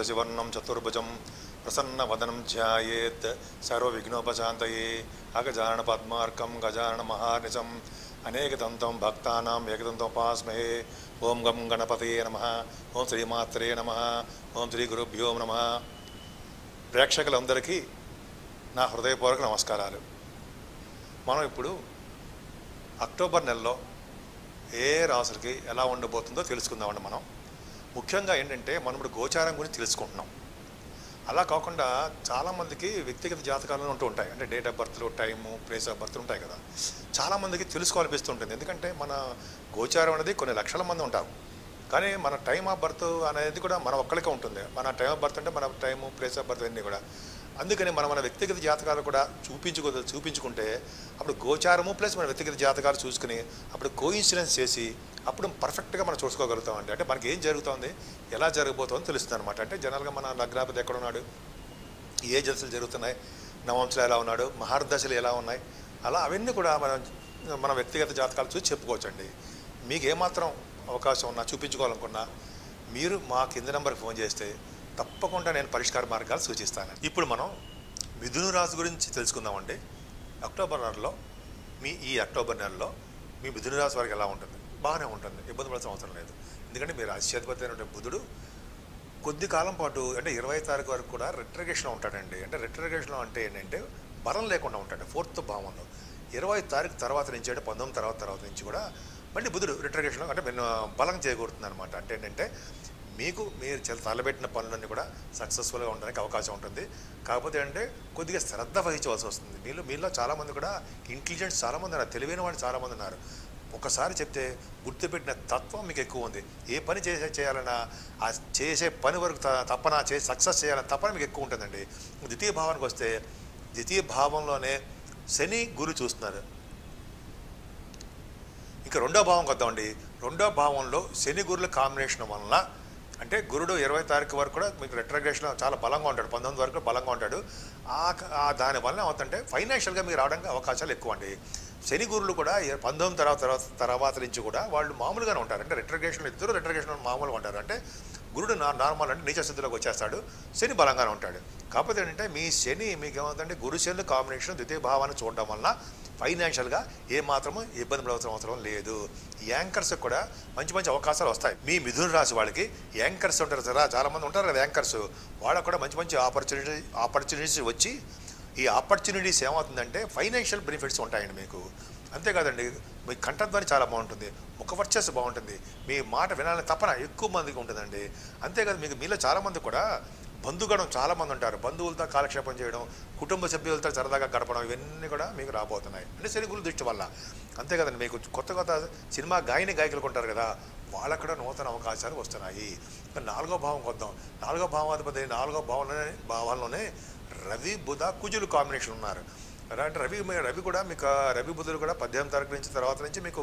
శశివర్ణం చతుర్భుజం ప్రసన్నవదనం ధ్యాయేత్ సర్వవిఘ్నోపశాంతయే అగజానన పద్మార్కం గజానన మహానిశం అనేకదంతం భక్తానాం ఏకదంతోపాస్మహే ఓం గం గణపతయే నమ ఓం శ్రీమాత్రే నమ ఓం శ్రీ గురుభ్యో నమ ప్రేక్షకులందరికీ నా హృదయపూర్వక నమస్కారాలు మనం ఇప్పుడు అక్టోబర్ నెలలో ఏ రాసులకి ఎలా ఉండబోతుందో తెలుసుకుందామండి మనం ముఖ్యంగా ఏంటంటే మనం ఇప్పుడు గోచారం గురించి తెలుసుకుంటున్నాం అలా కాకుండా చాలామందికి వ్యక్తిగత జాతకాలు ఉంటూ ఉంటాయి అంటే డేట్ ఆఫ్ బర్త్లు టైము ప్లేస్ ఆఫ్ బర్త్ ఉంటాయి కదా చాలామందికి తెలుసుకోవాలనిపిస్తుంటుంది ఎందుకంటే మన గోచారం అనేది కొన్ని లక్షల మంది ఉంటారు కానీ మన టైం ఆఫ్ బర్త్ అనేది కూడా మన ఒక్కరికే ఉంటుంది మన టైం ఆఫ్ బర్త్ అంటే మన టైము ప్లేస్ ఆఫ్ బర్త్ అన్నీ కూడా అందుకని మనం మన వ్యక్తిగత జాతకాలు కూడా చూపించుకో చూపించుకుంటే అప్పుడు గోచారము ప్లస్ మన వ్యక్తిగత జాతకాలు చూసుకుని అప్పుడు కోయిన్సిడెన్స్ చేసి అప్పుడు పర్ఫెక్ట్గా మనం చూసుకోగలుగుతామండి అంటే మనకి ఏం జరుగుతోంది ఎలా జరగబోతోంది తెలుస్తుంది అనమాట అంటే జనరల్గా మన లగ్నాపతి ఎక్కడ ఉన్నాడు ఏ జలసలు జరుగుతున్నాయి నవంశలు ఎలా ఉన్నాడు మహర్దశలు ఎలా ఉన్నాయి అలా అవన్నీ కూడా మనం మన వ్యక్తిగత జాతకాలు చూసి చెప్పుకోవచ్చండి మీకు ఏమాత్రం అవకాశం ఉన్నా చూపించుకోవాలనుకున్నా మీరు మా కింద నెంబర్కి ఫోన్ చేస్తే తప్పకుండా నేను పరిష్కార మార్గాలు సూచిస్తాను ఇప్పుడు మనం మిథును రాశి గురించి తెలుసుకుందామండి అక్టోబర్ నెలలో మీ ఈ అక్టోబర్ నెలలో మీ మిథున రాశి వారికి ఎలా ఉంటుంది బాగానే ఉంటుంది ఇబ్బంది పడాల్సిన అవసరం లేదు ఎందుకంటే మీరు రాశ్యాధిపతి అయిన బుధుడు కొద్ది కాలం పాటు అంటే ఇరవై తారీఖు వరకు కూడా రిట్రగేషన్లో ఉంటాడండి అంటే రిట్రగేషన్లో అంటే ఏంటంటే బలం లేకుండా ఉంటాడు ఫోర్త్ భావంలో ఇరవై తారీఖు తర్వాత నుంచి అంటే పంతొమ్మిది తర్వాత తర్వాత నుంచి కూడా మళ్ళీ బుధుడు రిట్రగేషన్లో అంటే నేను బలం చేకూరుతుంది అనమాట అంటే ఏంటంటే మీకు మీరు చాలా తలబెట్టిన పనులన్నీ కూడా సక్సెస్ఫుల్గా ఉండడానికి అవకాశం ఉంటుంది కాకపోతే అంటే కొద్దిగా శ్రద్ధ వహించవలసి వస్తుంది మీలో మీలో చాలామంది కూడా ఇంటెలిజెంట్స్ చాలామంది ఉన్నారు తెలివైన వాళ్ళు చాలామంది ఉన్నారు ఒకసారి చెప్తే గుర్తుపెట్టిన తత్వం మీకు ఎక్కువ ఉంది ఏ పని చేసే చేయాలన్నా ఆ చేసే పని వరకు త- తపన చేసి సక్సెస్ చేయాలన్న తపన మీకు ఎక్కువ ఉంటుందండి ద్వితీయ భావానికి వస్తే ద్వితీయ భావంలోనే శని గురు చూస్తున్నారు ఇక రెండో భావంకి వద్దామండి రెండో భావంలో శని గురుల కాంబినేషన్ వలన అంటే గురుడు ఇరవై తారీఖు వరకు కూడా మీకు రెట్రగ్రేషన్ చాలా బలంగా ఉంటాడు పంతొమ్మిది వరకు బలంగా ఉంటాడు ఆ ఆ దాని వలన ఏమవుతుందంటే ఫైనాన్షియల్గా మీకు రావడానికి అవకాశాలు ఎక్కువ అండి శని గురులు కూడా ఇర- పంతొమ్మిది తర్వాత తర్వాత తర్వాత నుంచి కూడా వాళ్ళు మామూలుగానే ఉంటారు అంటే రెట్రగ్రేషన్ ఇద్దరు రెట్రగ్రేషన్ మామూలుగా ఉంటారు అంటే గురుడు నా నార్మల్ అంటే నీచ స్థితిలోకి వచ్చేస్తాడు శని బలంగానే ఉంటాడు కాకపోతే ఏంటంటే మీ శని మీకు ఏమవుతుందంటే గురు శని కాంబినేషన్ ద్వితీయ భావాన్ని చూడడం వలన ఫైనాన్షియల్గా ఏ మాత్రము ఇబ్బంది పడవలసిన అవసరం లేదు యాంకర్స్ కూడా మంచి మంచి అవకాశాలు వస్తాయి మీ మిథున రాశి వాళ్ళకి యాంకర్స్ ఉంటారు కదా చాలామంది ఉంటారు కదా యాంకర్స్ వాళ్ళకు కూడా మంచి మంచి ఆపర్చునిటీ ఆపర్చునిటీస్ వచ్చి ఈ ఆపర్చునిటీస్ ఏమవుతుందంటే ఫైనాన్షియల్ బెనిఫిట్స్ ఉంటాయండి మీకు అంతేకాదండి మీ కంఠధ్వని చాలా బాగుంటుంది ముఖ వర్చస్సు బాగుంటుంది మీ మాట వినాలని తపన ఎక్కువ మందికి ఉంటుందండి అంతేకాదు మీకు మీలో చాలామంది కూడా బంధుగణం చాలామంది ఉంటారు బంధువులతో కాలక్షేపం చేయడం కుటుంబ సభ్యులతో సరదాగా గడపడం ఇవన్నీ కూడా మీకు రాబోతున్నాయి అంటే శనిగుల దృష్టి వల్ల అంతేకాదండి మీకు కొత్త కొత్త సినిమా గాయని గాయకులు ఉంటారు కదా వాళ్ళకు కూడా నూతన అవకాశాలు వస్తున్నాయి ఇక నాలుగో భావం వద్దాం నాలుగో భావాధిపతి నాలుగో భావంలోనే భావాల్లోనే రవి బుధ కుజులు కాంబినేషన్ ఉన్నారు ఎలా అంటే రవి మీ- రవి కూడా మీకు ఆ రవి బుధుడు కూడా పద్దెనిమిది తారీఖు నుంచి తర్వాత నుంచి మీకు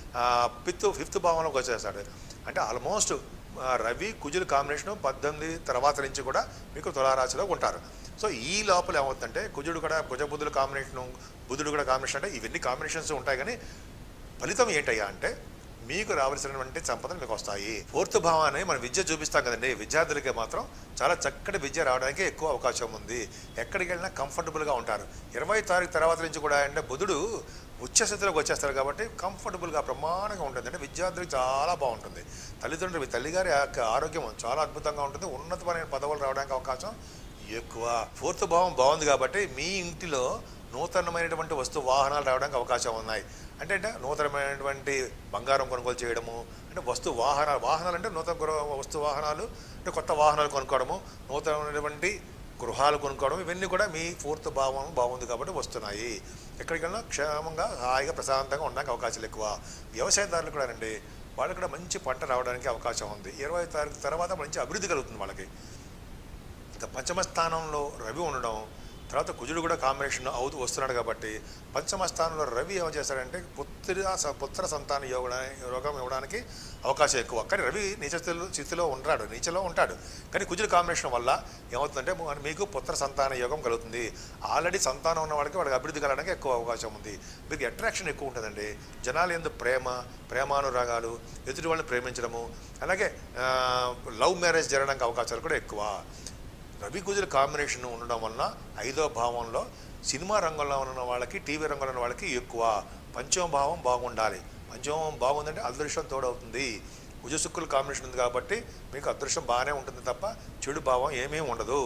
ఫిఫ్త్ ఫిఫ్త్ భావంలోకి వచ్చేస్తాడు అంటే ఆల్మోస్ట్ ఆ, రవి కుజుల కాంబినేషన్ పద్దెనిమిది తర్వాత నుంచి కూడా మీకు తులారాశిలో ఉంటారు సో ఈ లోపల ఏమవుతుందంటే కుజుడు కూడా కుజ బుధుల కాంబినేషన్ బుధుడు కూడా కాంబినేషన్ అంటే ఇవన్నీ కాంబినేషన్స్ ఉంటాయి కానీ ఫలితం ఏంటయ్యా అంటే మీకు రావాల్సినటువంటి సంపదలు మీకు వస్తాయి ఫోర్త్ భావాన్ని మనం విద్య చూపిస్తాం కదండి విద్యార్థులకి మాత్రం చాలా చక్కటి విద్య రావడానికి ఎక్కువ అవకాశం ఉంది ఎక్కడికి వెళ్ళినా కంఫర్టబుల్గా ఉంటారు ఇరవై తారీఖు తర్వాత నుంచి కూడా అంటే బుధుడు ఉచ్చస్థితిలోకి వచ్చేస్తారు కాబట్టి కంఫర్టబుల్గా ప్రమాణంగా ఉంటుంది అంటే విద్యార్థులకు చాలా బాగుంటుంది తల్లిదండ్రులు మీ తల్లిగారి యొక్క ఆరోగ్యం చాలా అద్భుతంగా ఉంటుంది ఉన్నతమైన పదవులు రావడానికి అవకాశం ఎక్కువ ఫోర్త్ భావం బాగుంది కాబట్టి మీ ఇంటిలో నూతనమైనటువంటి వస్తు వాహనాలు రావడానికి అవకాశం ఉన్నాయి అంటే అంటే నూతనమైనటువంటి బంగారం కొనుగోలు చేయడము అంటే వస్తు వాహనాలు వాహనాలు అంటే నూతన గృహ వస్తు వాహనాలు అంటే కొత్త వాహనాలు కొనుక్కోవడము నూతనమైనటువంటి గృహాలు కొనుక్కోవడం ఇవన్నీ కూడా మీ ఫోర్త్ భావం బాగుంది కాబట్టి వస్తున్నాయి ఎక్కడికైనా క్షేమంగా హాయిగా ప్రశాంతంగా ఉండడానికి అవకాశాలు ఎక్కువ వ్యవసాయదారులు కూడా రండి వాళ్ళకి కూడా మంచి పంట రావడానికి అవకాశం ఉంది ఇరవై తారీఖు తర్వాత మంచి అభివృద్ధి కలుగుతుంది వాళ్ళకి ఇక పంచమ స్థానంలో రవి ఉండడం తర్వాత కుజుడు కూడా కాంబినేషన్ అవుతూ వస్తున్నాడు కాబట్టి పంచమ స్థానంలో రవి ఏం చేస్తాడంటే పుత్ర స- పుత్ర సంతాన యోగ యోగం ఇవ్వడానికి అవకాశం ఎక్కువ కానీ రవి నీచ స్థితిలో- స్థితిలో ఉంటాడు నీచలో ఉంటాడు కానీ కుజుడు కాంబినేషన్ వల్ల ఏమవుతుందంటే మ- మీకు పుత్ర సంతాన యోగం కలుగుతుంది ఆల్రెడీ సంతానం ఉన్న వాళ్ళకి వాడికి అభివృద్ధి కలగడానికి ఎక్కువ అవకాశం ఉంది మీకు అట్రాక్షన్ ఎక్కువ ఉంటుందండి జనాలు ఎందు ప్రేమ ప్రేమానురాగాలు ఎదుటి వాళ్ళని ప్రేమించడము అలాగే ఆ, లవ్ మ్యారేజ్ జరగడానికి అవకాశాలు కూడా ఎక్కువ రవి కుజుల కాంబినేషన్ ఉండడం వలన ఐదో భావంలో సినిమా రంగంలో ఉన్న వాళ్ళకి టీవీ రంగంలో ఉన్న వాళ్ళకి ఎక్కువ పంచమ భావం బాగుండాలి పంచమం బాగుందంటే అదృష్టం తోడవుతుంది కుజ శుక్రుల కాంబినేషన్ ఉంది కాబట్టి మీకు అదృష్టం బాగానే ఉంటుంది తప్ప చెడు భావం ఏమీ ఉండదు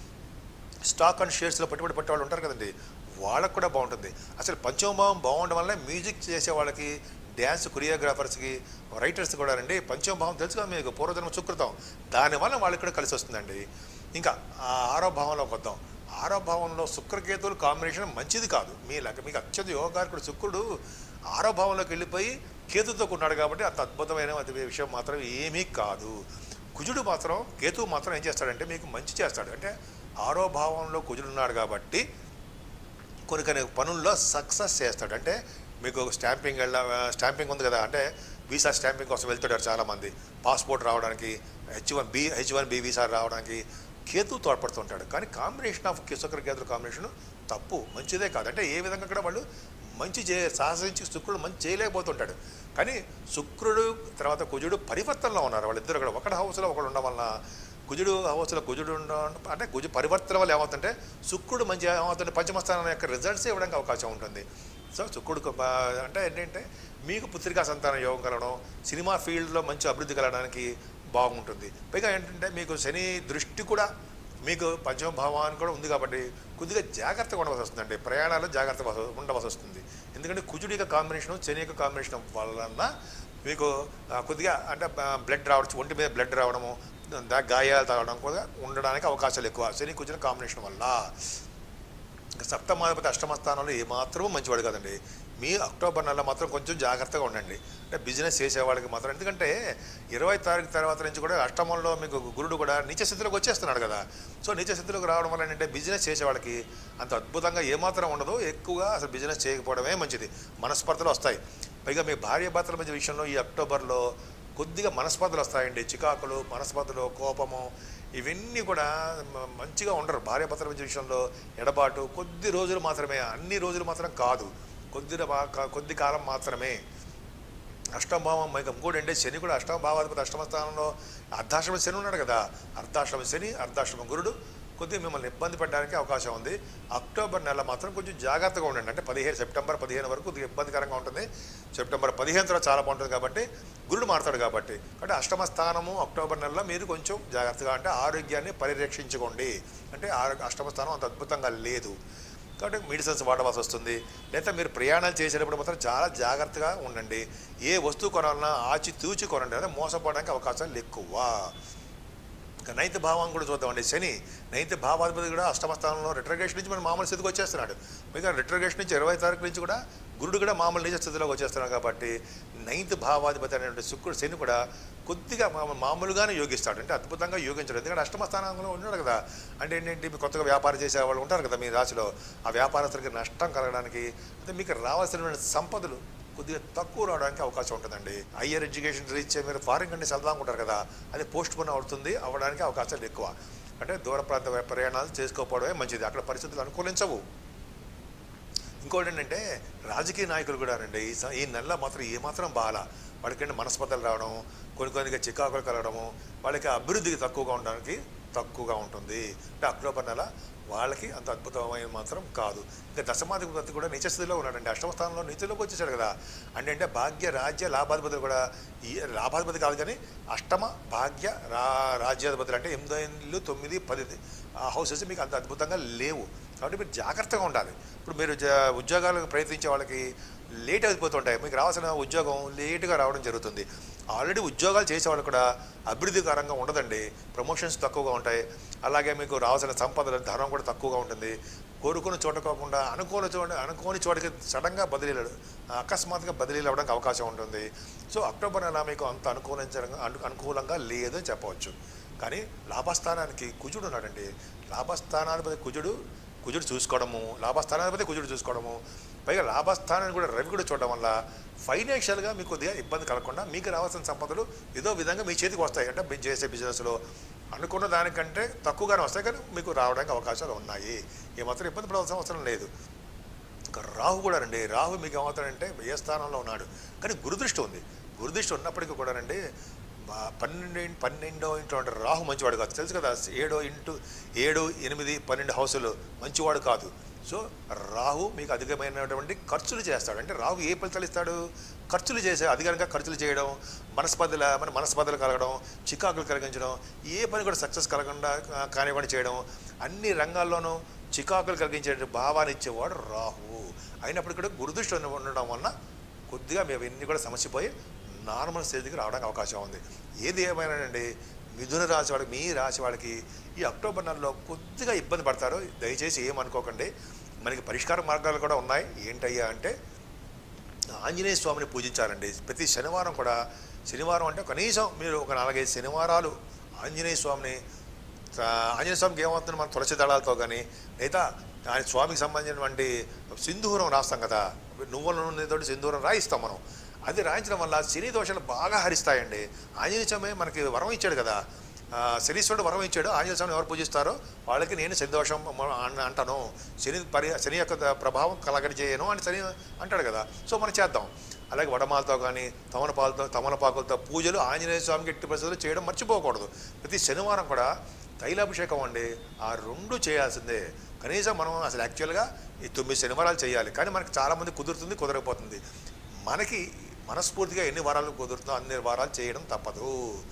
స్టాక్ అండ్ షేర్స్లో పెట్టుబడి పెట్టే వాళ్ళు ఉంటారు కదండి వాళ్ళకు కూడా బాగుంటుంది అసలు పంచమభావం బాగుండడం వల్ల మ్యూజిక్ చేసే వాళ్ళకి డ్యాన్స్ కొరియోగ్రాఫర్స్కి రైటర్స్ కూడా అండి పంచమభావం తెలుసు కదా మీకు పూర్వజన్మ సుకృతం దానివల్ల వాళ్ళకి కూడా కలిసి వస్తుందండి ఇంకా ఆ ఆరో భావంలోకి వద్దాం ఆరో భావంలో శుక్రకేతువుల కాంబినేషన్ మంచిది కాదు మీ లెక్క మీకు అత్యంత యోగాకారకుడు శుక్రుడు ఆరో భావంలోకి వెళ్ళిపోయి కేతుతో ఉన్నాడు కాబట్టి అంత అద్భుతమైన అది విషయం మాత్రం ఏమీ కాదు కుజుడు మాత్రం కేతువు మాత్రం ఏం చేస్తాడంటే మీకు మంచి చేస్తాడు అంటే ఆరో భావంలో కుజుడు ఉన్నాడు కాబట్టి కొన్ని కొన్ని పనుల్లో సక్సెస్ చేస్తాడు అంటే మీకు ఒక స్టాంపింగ్ వెళ్ళ స్టాంపింగ్ ఉంది కదా అంటే వీసా స్టాంపింగ్ కోసం వెళ్తుంటారు చాలామంది పాస్పోర్ట్ రావడానికి H one B H one B visa రావడానికి కేతు తోడ్పడుతుంటాడు కానీ కాంబినేషన్ ఆఫ్ శుక్ర కేతుల కాంబినేషన్ తప్పు మంచిదే కాదు అంటే ఏ విధంగా కూడా వాళ్ళు మంచి చే సాహసించి శుక్రుడు మంచి చేయలేకపోతుంటాడు కానీ శుక్రుడు తర్వాత కుజుడు పరివర్తనలో ఉన్నారు వాళ్ళిద్దరు కూడా ఒకటి హౌస్లో ఒకడు ఉండడం వలన కుజుడు హౌస్లో కుజుడు ఉండడం అంటే కుజు పరివర్తన వల్ల ఏమవుతుంటే శుక్రుడు మంచి ఏమవుతుంటే పంచమస్థానం యొక్క రిజల్ట్స్ ఇవ్వడానికి అవకాశం ఉంటుంది సో శుక్రుడు అంటే ఏంటంటే మీకు పుత్రికా సంతాన యోగం కలగడం సినిమా ఫీల్డ్లో మంచి అభివృద్ధి కలగడానికి బాగుంటుంది పైగా ఏంటంటే మీకు శని దృష్టి కూడా మీకు పంచమ భావాన్ని కూడా ఉంది కాబట్టి కొద్దిగా జాగ్రత్తగా ఉండవలసి వస్తుందండి ప్రయాణాలు జాగ్రత్త ఉండవలసి వస్తుంది ఎందుకంటే కుజుడి యొక్క కాంబినేషన్ శని యొక్క కాంబినేషన్ వలన మీకు ఆ, కొద్దిగా అంటే బ్లడ్ రావచ్చు ఒంటి మీద బ్లడ్ రావడము దా- గాయాలు తాగడం కూడా ఉండడానికి అవకాశాలు ఎక్కువ శని కుజుల కాంబినేషన్ వల్ల ఇంకా సప్తమాధిపతి అష్టమ స్థానంలో ఏమాత్రమూ మంచివాడు కదండి మీ అక్టోబర్ నెలలో మాత్రం కొంచెం జాగ్రత్తగా ఉండండి అంటే బిజినెస్ చేసేవాళ్ళకి మాత్రం ఎందుకంటే ఇరవై తారీఖు తర్వాత నుంచి కూడా అష్టమంలో మీకు గురుడు కూడా నీచ స్థితిలోకి వచ్చేస్తున్నాడు కదా సో నీచ స్థితిలోకి రావడం వల్ల ఏంటంటే బిజినెస్ చేసేవాళ్ళకి అంత అద్భుతంగా ఏమాత్రం ఉండదు ఎక్కువగా అసలు బిజినెస్ చేయకపోవడమే మంచిది మనస్పర్ధలు వస్తాయి పైగా మీ భార్య భర్తల మధ్య విషయంలో ఈ అక్టోబర్లో కొద్దిగా మనస్పర్ధలు వస్తాయండి చికాకులు మనస్పర్ధలు కోపము ఇవన్నీ కూడా మ- మంచిగా ఉండరు భార్యాభర్తల మధ్య విషయంలో ఎడబాటు కొద్ది రోజులు మాత్రమే అన్ని రోజులు మాత్రం కాదు కొద్ది ర- కా- కొద్ది కాలం మాత్రమే అష్టమభావం ఇంకా ఇంకోటి అంటే శని కూడా అష్టమ భావాధిపతి అష్టమ స్థానంలో అర్ధాశ్రమ శని ఉన్నాడు కదా అర్ధాశ్రమ శని అర్ధాశ్రమ గురుడు కొద్దిగా మిమ్మల్ని ఇబ్బంది పెట్టడానికి అవకాశం ఉంది అక్టోబర్ నెల మాత్రం కొంచెం జాగ్రత్తగా ఉండండి అంటే పదిహేను సెప్టెంబర్ పదిహేను వరకు కొద్దిగా ఇబ్బందికరంగా ఉంటుంది సెప్టెంబర్ పదిహేను తర్వాత చాలా బాగుంటుంది కాబట్టి గురుడు మారుతాడు కాబట్టి అంటే అష్టమ స్థానము అక్టోబర్ నెలలో మీరు కొంచెం జాగ్రత్తగా అంటే ఆరోగ్యాన్ని పరిరక్షించుకోండి అంటే ఆరోగ్య అష్టమ స్థానం అంత అద్భుతంగా లేదు కాబట్టి మెడిసిన్స్ వాడవలసి వస్తుంది లేదా మీరు ప్రయాణాలు చేసేటప్పుడు మాత్రం చాలా జాగ్రత్తగా ఉండండి ఏ వస్తువు కొనాలన్నా ఆచి తూచి కొనండి అదే మోసపోవడానికి అవకాశాలు ఎక్కువ ఇంకా నైన్త్ భావం కూడా చూద్దామండి శని నైన్త్ భావాధిపతి కూడా అష్టమ స్థానంలో రిట్రగేషన్ నుంచి మన మామూలు స్థితికి వచ్చేస్తున్నాడు మిగతా రిట్రగేషన్ నుంచి ఇరవై తారీఖు నుంచి కూడా గురుడు కూడా మామూలు నిజ స్థితిలోకి వచ్చేస్తున్నాడు కాబట్టి నైన్త్ భావాధిపతి అనేటువంటి శుక్రుడు శని కూడా కొద్దిగా మామూలు మామూలుగానే యోగిస్తాడు అంటే అద్భుతంగా యోగించాడు ఎందుకంటే అష్టమ స్థానంలో ఉన్నాడు కదా అంటే ఏంటంటే మీరు కొత్తగా వ్యాపారం చేసే వాళ్ళు ఉంటారు కదా మీ రాశిలో ఆ వ్యాపారస్తులకి నష్టం కలగడానికి అంటే మీకు రావాల్సిన సంపదలు కొద్దిగా తక్కువ రావడానికి అవకాశం ఉంటుందండి హయ్యర్ ఎడ్యుకేషన్ రీచ్ మీరు ఫారిన్ కంట్రీస్ వెళ్దాం ఉంటారు కదా అది పోస్ట్ పోన్ అవుతుంది అవ్వడానికి అవకాశాలు ఎక్కువ అంటే దూర ప్రాంత ప్రయాణాలు చేసుకోకపోవడమే మంచిది అక్కడ పరిస్థితులు అనుకూలించవు ఇంకోటి ఏంటంటే రాజకీయ నాయకులు కూడా అండి ఈ స- ఈ నెల మాత్రం ఏమాత్రం బాగా వాళ్ళకంటే మనస్పర్ధలు రావడం కొన్ని కొన్నిగా చికాకులు కలగడము వాళ్ళకి అభివృద్ధికి తక్కువగా ఉండడానికి తక్కువగా ఉంటుంది అంటే అక్టోబర్ నెల వాళ్ళకి అంత అద్భుతమైన మాత్రం కాదు ఇంకా దశమాధిపతి కూడా నీచ స్థితిలో ఉన్నాడండి అష్టమ స్థానంలో నీతిలోకి వచ్చేసాడు కదా అంటే అంటే భాగ్య రాజ్య లాభాధిపతులు కూడా ఈ లాభాధిపతి కాదు కానీ అష్టమ భాగ్య రా రాజ్యాధిపతులు అంటే ఎనిమిది ఇళ్ళు తొమ్మిది పది ఆ హౌసెస్ మీకు అంత అద్భుతంగా లేవు కాబట్టి మీరు జాగ్రత్తగా ఉండాలి ఇప్పుడు మీరు జ- ఉద్యోగాలకు ప్రయత్నించే వాళ్ళకి లేట్ అయిపోతుంటాయి మీకు రావాల్సిన ఉద్యోగం లేటుగా రావడం జరుగుతుంది ఆల్రెడీ ఉద్యోగాలు చేసే వాళ్ళు కూడా అభివృద్ధికరంగా ఉండదండి ప్రమోషన్స్ తక్కువగా ఉంటాయి అలాగే మీకు రావాల్సిన సంపదల ధనం కూడా తక్కువగా ఉంటుంది కోరుకున్న చోట కాకుండా అనుకోని చోట అనుకోని చోటకి సడన్గా బదిలీలు అకస్మాత్తుగా బదిలీలు అవ్వడానికి అవకాశం ఉంటుంది సో అక్టోబర్ నెల మీకు అంత అనుకూలించడం అను- అనుకూలంగా లేదని చెప్పవచ్చు కానీ లాభస్థానానికి కుజుడు ఉన్నాడండి లాభస్థానాధిపతి కుజుడు కుజుడు చూసుకోవడము లాభస్థానాధిపతి కుజుడు చూసుకోవడము పైగా లాభస్థానాన్ని కూడా రవి కూడా చూడడం వల్ల ఫైనాన్షియల్గా మీకు కొద్దిగా ఇబ్బంది కలగకుండా మీకు రావాల్సిన సంపదలు ఏదో విధంగా మీ చేతికి వస్తాయి అంటే మీరు చేసే బిజినెస్లో అనుకున్న దానికంటే తక్కువగానే వస్తాయి కానీ మీకు రావడానికి అవకాశాలు ఉన్నాయి ఏమాత్రం ఇబ్బంది పడాల్సిన అవసరం లేదు ఇంకా రాహు కూడా రండి రాహు మీకు ఏమవుతాడంటే ఏ స్థానంలో ఉన్నాడు కానీ గురుదృష్టి ఉంది గురుదృష్టి ఉన్నప్పటికీ కూడా రండి బా- పన్నెండు పన్నెండో ఇంట్లో ఉంటారు రాహు మంచివాడు కాదు తెలుసు కదా ఏడో ఇంటూ ఏడు ఎనిమిది పన్నెండు హౌసులు మంచివాడు కాదు సో రాహు మీకు అధికమైనటువంటి ఖర్చులు చేస్తాడు అంటే రాహు ఏ ఫలితాలు ఇస్తాడు ఖర్చులు చేసే అధికారంగా ఖర్చులు చేయడం మనస్పర్ధల మన మనస్పర్ధలు కలగడం చికాకులు కలిగించడం ఏ పని కూడా సక్సెస్ కలగకుండా ఆ, కానివ్వండి చేయడం అన్ని రంగాల్లోనూ చికాకులు కలిగించే భావాన్ని ఇచ్చేవాడు రాహు అయినప్పుడు కూడా గురుదృష్టి ఉన్న- ఉండడం వలన కొద్దిగా మేము ఇవన్నీ కూడా సమస్యపోయి నార్మల్ స్టేజ్కి రావడానికి అవకాశం ఉంది ఏది ఏమైనానండి మిథున రాశి వాళ్ళకి మీ రాశి వాళ్ళకి ఈ అక్టోబర్ నెలలో కొద్దిగా ఇబ్బంది పడతారు దయచేసి ఏమనుకోకండి మనకి పరిష్కార మార్గాలు కూడా ఉన్నాయి ఏంటయ్యా అంటే ఆంజనేయ స్వామిని పూజించాలండి ప్రతి శనివారం కూడా శనివారం అంటే కనీసం మీరు ఒక నాలుగైదు శనివారాలు ఆంజనేయ స్వామిని ఆ, ఆంజనేయ స్వామికి ఏమవుతుంది మన తులసి దళాలతో కానీ లేదా ఆయన స్వామికి సంబంధించినటువంటి సింధూరం రాస్తాం కదా నువ్వుల నూనెతో సింధూరం రాయిస్తాం మనం అది రాయించడం వల్ల శని దోషాలు బాగా హరిస్తాయండి ఆంజనేయ స్వామి మనకి వరం ఇచ్చాడు కదా ఆ, శనీశ్వరుడు వరం ఇచ్చాడు ఆంజనేయ స్వామిని ఎవరు పూజిస్తారో వాళ్ళకి నేను శని దోషం మ- అన్- అంటాను శని పరి శని యొక్క ద- ప్రభావం కలగడి చేయను అని శని అంటాడు కదా సో మనం చేద్దాం అలాగే వడమాలతో కానీ తమలపాలతో తమలపాకులతో పూజలు ఆంజనేయ స్వామికి ఎట్టి పరిస్థితుల్లో చేయడం మర్చిపోకూడదు ప్రతి శనివారం కూడా తైలాభిషేకం అండి ఆ రెండు చేయాల్సిందే కనీసం మనం అసలు యాక్చువల్గా ఈ తొమ్మిది శనివారాలు చేయాలి కానీ మనకి చాలామంది కుదురుతుంది కుదరకపోతుంది మనకి మనస్ఫూర్తిగా ఎన్ని వారాలు కుదురుతుందో అన్ని వారాలు చేయడం తప్పదు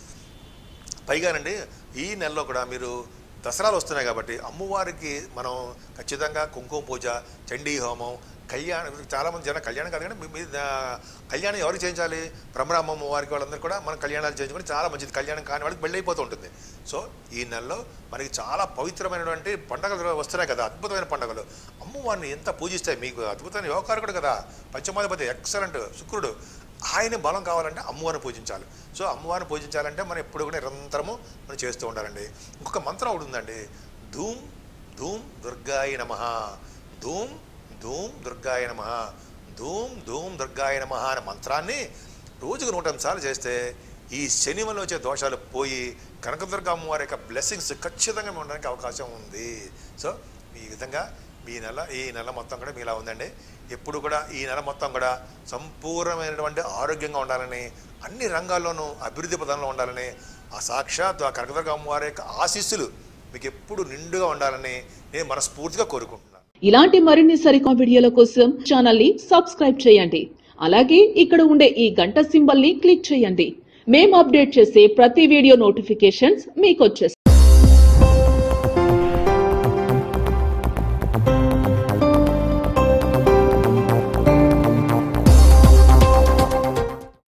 పైగానండి ఈ నెలలో కూడా మీరు దసరాలు వస్తున్నాయి కాబట్టి అమ్మవారికి మనం ఖచ్చితంగా కుంకుమ పూజ చండీ హోమం కళ్యాణం చాలామంది జనం కళ్యాణం కాదు కానీ మీ- మీ ఆ, కళ్యాణం ఎవరికి చేయించాలి బ్రహ్మరామమ్మ వారికి వాళ్ళందరూ కూడా మనం కళ్యాణాలు చేయించుకొని చాలా మంచిది కళ్యాణం కాని వాళ్ళకి పెళ్ళి అయిపోతూ ఉంటుంది సో ఈ నెలలో మనకి చాలా పవిత్రమైనటువంటి పండుగలు వస్తున్నాయి కదా అద్భుతమైన పండుగలు అమ్మవారిని ఎంత పూజిస్తే మీకు అద్భుతమైన యోగకారకుడు కదా పంచమాధిపతి ఎక్సలెంట్ శుక్రుడు ఆయన బలం కావాలంటే అమ్మవారిని పూజించాలి సో అమ్మవారిని పూజించాలంటే మనం ఎప్పుడు కూడా నిరంతరము మనం చేస్తూ ఉండాలండి ఇంకొక మంత్రం ఒకటి ఉందండి ధూమ్ ధూమ్ దుర్గాయ నమ ధూమ్ ధూమ్ దుర్గాయ నమ ధూమ్ ధూమ్ దుర్గాయ నమ అనే మంత్రాన్ని రోజుకు నూట సార్లు చేస్తే ఈ శని వల్ల వచ్చే దోషాలు పోయి కనకదుర్గ అమ్మవారి యొక్క బ్లెస్సింగ్స్ ఖచ్చితంగా ఉండడానికి అవకాశం ఉంది సో ఈ విధంగా ఈ నెల ఈ నెల మొత్తం కూడా మీలా ఉందండి ఎప్పుడు కూడా ఈ నెల మొత్తం కూడా సంపూర్ణమైనటువంటి ఆరోగ్యంగా ఉండాలని అన్ని రంగాల్లోనూ అభివృద్ధి పదంలో ఉండాలని ఆ సాక్షాత్ ఆ కనకదుర్గ అమ్మవారి యొక్క ఆశీస్సులు మీకు ఎప్పుడు నిండుగా ఉండాలని నేను మనస్ఫూర్తిగా కోరుకుంటున్నాను ఇలాంటి మరిన్ని సరికొత్త వీడియోల కోసం ఛానల్ ని సబ్స్క్రైబ్ చేయండి అలాగే ఇక్కడ ఉండే ఈ గంట సింబల్ ని క్లిక్ చేయండి మేము అప్డేట్ చేసే ప్రతి వీడియో నోటిఫికేషన్స్ మీకు వచ్చేస్తాయి